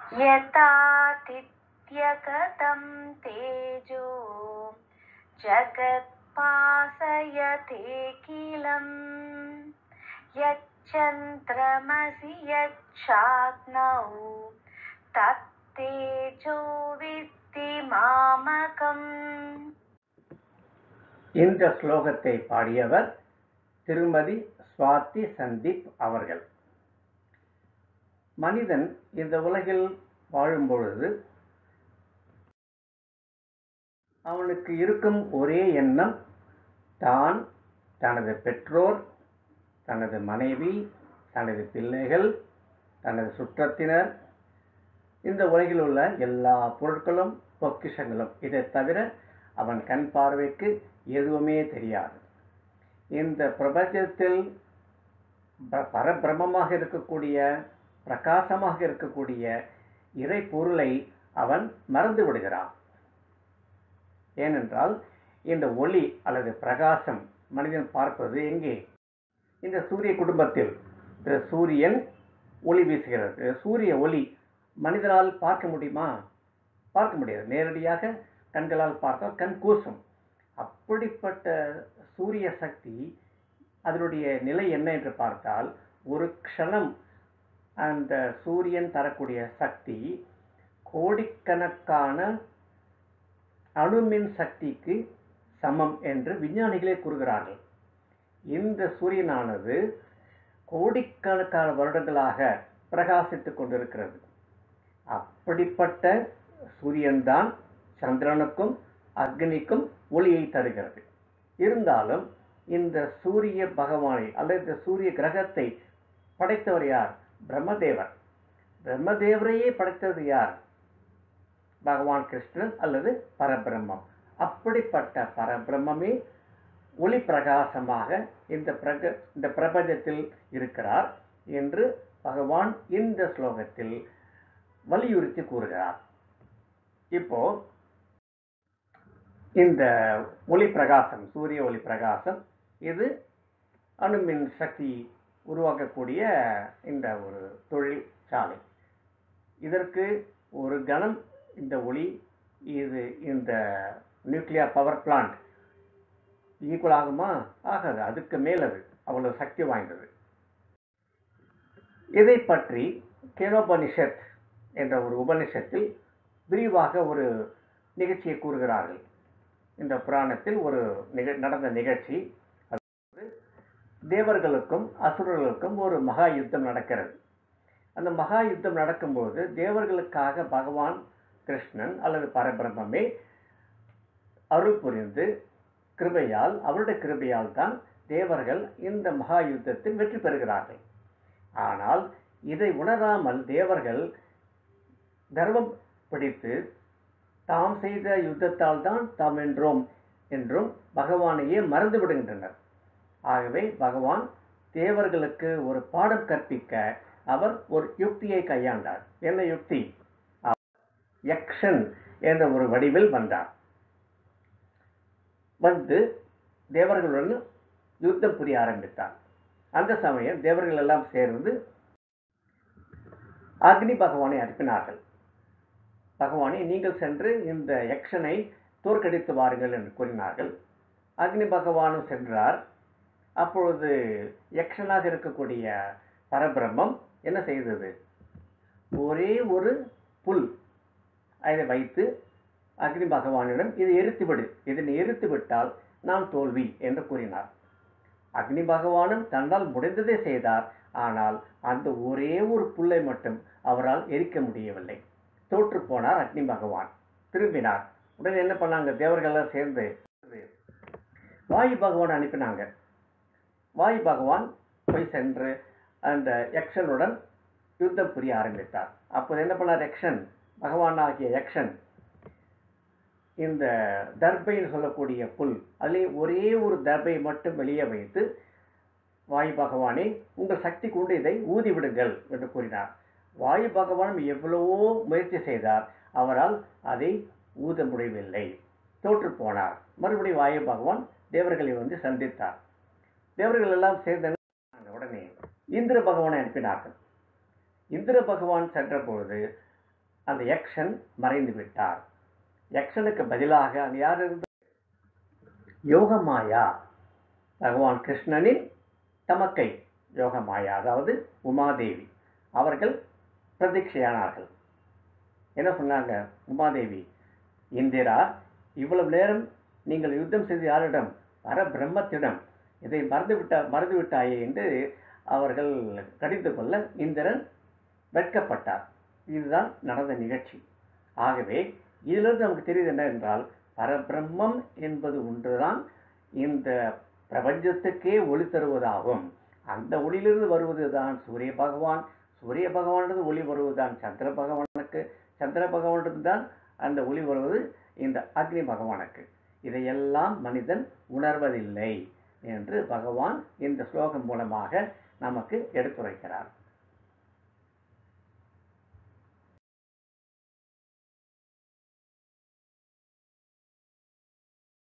यथातिथ्यगतं तेजो जगत्पासयतेऽखिलम् यच्चन्द्रमसि यच्छाग्नौ तत्तेजो विद्धि मामकम् இந்த ஸ்லோகத்தை பாடியவர் திருமதி சுவாதி சந்தீப் அவர்கள் மனிதன் இந்த உலகில் வாழும் பொழுது அவனுக்கு இருக்கும் ஒரே எண்ணம் தான் தனது பெற்றோர் தனது மனைவி தனது பிள்ளைகள் தனது சுற்றத்தினர் இந்த உலகில் உள்ள எல்லா பொருட்களும் பொக்கிஷங்களும் இதை தவிர அவன் கண் பார்வைக்கு எதுவுமே தெரியாது இந்த பிரபஞ்சத்தில் ப- பரபிரமமாக இருக்கக்கூடிய பிரகாசமாக இருக்கக்கூடிய இறை பொருளை அவன் மறந்து விடுகிறான் ஏனென்றால் இந்த ஒளி அல்லது பிரகாசம் மனிதன் பார்ப்பது எங்கே இந்த சூரிய குடும்பத்தில் இந்த சூரியன் ஒளி வீசுகிறது சூரிய ஒளி மனிதனால் பார்க்க முடியுமா பார்க்க முடியாது நேரடியாக கண்களால் பார்த்தால் கண் கூசும் அப்படிப்பட்ட சூரிய சக்தி அதனுடைய நிலை என்ன என்று பார்த்தால் ஒரு க்ஷணம் அந்த சூரியன் தரக்கூடிய சக்தி கோடிக்கணக்கான அணுமின் சக்திக்கு சமம் என்று விஞ்ஞானிகளே கூறுகிறார்கள் இந்த சூரியனானது கோடிக்கணக்கான வருடங்களாக பிரகாசித்துக் கொண்டிருக்கிறது அப்படிப்பட்ட சூரியன்தான் சந்திரனுக்கும் அக்னிக்கும் ஒளியை தருகிறது இருந்தாலும் இந்த சூரிய பகவானை அல்லது இந்த சூரிய கிரகத்தை படைத்தவர் யார் பிரம்மதேவர் பிரம்மதேவரையே படைத்தது யார் பகவான் கிருஷ்ணன் அல்லது பரபிரம்மம் அப்படிப்பட்ட பரபிரம்மமே ஒளி பிரகாசமாக இந்த பிரக இந்த பிரபஞ்சத்தில் இருக்கிறார் என்று பகவான் இந்த ஸ்லோகத்தில் வலியுறுத்தி கூறுகிறார் இப்போ இந்த ஒளி பிரகாசம் சூரிய ஒளி பிரகாசம் இது அணுமின் சக்தி உருவாக்கக்கூடிய இந்த ஒரு தொழிற்சாலை இதற்கு ஒரு கணம் இந்த ஒளி இது இந்த நியூக்ளியர் பவர் பிளான்ட் ஈக்குவல் ஆகுமா ஆகாது அதுக்கு மேல் அது அவ்வளவு சக்தி வாய்ந்தது இதை பற்றி கேனோபனிஷத் என்ற ஒரு உபனிஷத்தில் விரிவாக ஒரு நிகழ்ச்சியை கூறுகிறார்கள் இந்த புராணத்தில் ஒரு நிக நடந்த நிகழ்ச்சி அதாவது தேவர்களுக்கும் அசுரர்களுக்கும் ஒரு மகா யுத்தம் நடக்கிறது அந்த மகா யுத்தம் நடக்கும்போது தேவர்களுக்காக பகவான் கிருஷ்ணன் அல்லது பரபிரம்மே அருள் புரிந்து கிருபையால் அவருடைய கிருபையால் தான் தேவர்கள் இந்த மகா யுத்தத்தில் வெற்றி பெறுகிறார்கள் ஆனால் இதை உணராமல் தேவர்கள் கர்வம் பிடித்து தாம் செய்த யுத்தத்தால் தான் தாம் வென்றோம் என்றும் பகவானையே மறந்து விடுகின்றனர் ஆகவே பகவான் தேவர்களுக்கு ஒரு பாடம் கற்பிக்க அவர் ஒரு யுக்தியை கையாண்டார் என்ன யுக்தி அவர் யக்ஷன் என்ற ஒரு வடிவில் வந்தார் வந்து தேவர்களுடன் யுத்தம் புரிய ஆரம்பித்தார் அந்த சமயம் தேவர்கள் எல்லாம் சேர்ந்து அக்னி பகவானை அனுப்பினார்கள் பகவானே நீங்கள் சென்று இந்த யக்ஷனை தோற்கடித்து வாருங்கள் என்று கூறினார்கள் அக்னி பகவானும் சென்றார் அப்பொழுது யக்ஷனாக இருக்கக்கூடிய பரபிரம்மம் என்ன செய்தது ஒரே ஒரு புல் அதை வைத்து அக்னி பகவானிடம் இதை எரித்து விடு இதனை எரித்து விட்டால் நான் தோல்வி என்று கூறினார் அக்னி பகவானும் தன்னால் முடிந்ததை செய்தார் ஆனால் அந்த ஒரே ஒரு புல்லை மட்டும் அவரால் எரிக்க முடியவில்லை தோற்று போனார் அக்னி பகவான் திரும்பினார் உடனே என்ன பண்ணாங்க தேவர்கள்லாம் சேர்ந்து வாயு பகவான் அனுப்பினாங்க வாயு பகவான் போய் சென்று அந்த யக்ஷனுடன் யுத்தம் புரிய ஆரம்பித்தார் அப்போது என்ன பண்ணார் யக்ஷன் பகவான் ஆகிய யக்ஷன் இந்த தர்பைன்னு சொல்லக்கூடிய புல் அதிலே ஒரே ஒரு தர்பை மட்டும் வெளியே வைத்து வாயு பகவானே உங்கள் சக்தி கொண்டு இதை ஊதி விடுங்கள் என்று கூறினார் வாயு பகவானும் எவ்வளவோ முயற்சி செய்தார் அவரால் அதை ஊத முடியவில்லை தோற்று போனார் மறுபடியும் வாயு பகவான் தேவர்களை வந்து சந்தித்தார் தேவர்கள் எல்லாம் சேர்ந்து என்ன பண்ணாங்க உடனே இந்திர பகவானை அனுப்பினார்கள் இந்திர பகவான் சென்ற பொழுது அந்த யக்ஷன் மறைந்து விட்டார் யக்ஷனுக்கு பதிலாக அங்க யார் இருந்த யோகமாயா பகவான் கிருஷ்ணனின் தமக்கை யோகமாயா அதாவது உமாதேவி அவர்கள் பிரதீட்சையானார்கள் என்ன சொன்னாங்க உமாதேவி இந்திரா இவ்வளவு நேரம் நீங்கள் யுத்தம் செய்து யாரிடம் பரபிரம்மத்திடம் இதை மறந்துவிட்டா மறந்துவிட்டாயே என்று அவர்கள் கடிந்து கொள்ள இந்திரன் வெட்கப்பட்டார் இதுதான் நடந்த நிகழ்ச்சி ஆகவே இதிலிருந்து நமக்கு தெரியுது என்ன என்றால் பரபிரம்மம் என்பது ஒன்றுதான் இந்த பிரபஞ்சத்துக்கே ஒளி தருவதாகும் அந்த ஒளியிலிருந்து வருவதுதான் சூரிய பகவான் சூரிய பகவானது ஒளி வருவதுதான் சந்திர பகவானுக்கு சந்திர பகவானிடம் தான் அந்த ஒளி வருவது இந்த அக்னி பகவானுக்கு இதையெல்லாம் மனிதன் உணர்வதில்லை என்று பகவான் இந்த ஸ்லோகம் மூலமாக நமக்கு எடுத்துரைக்கிறார்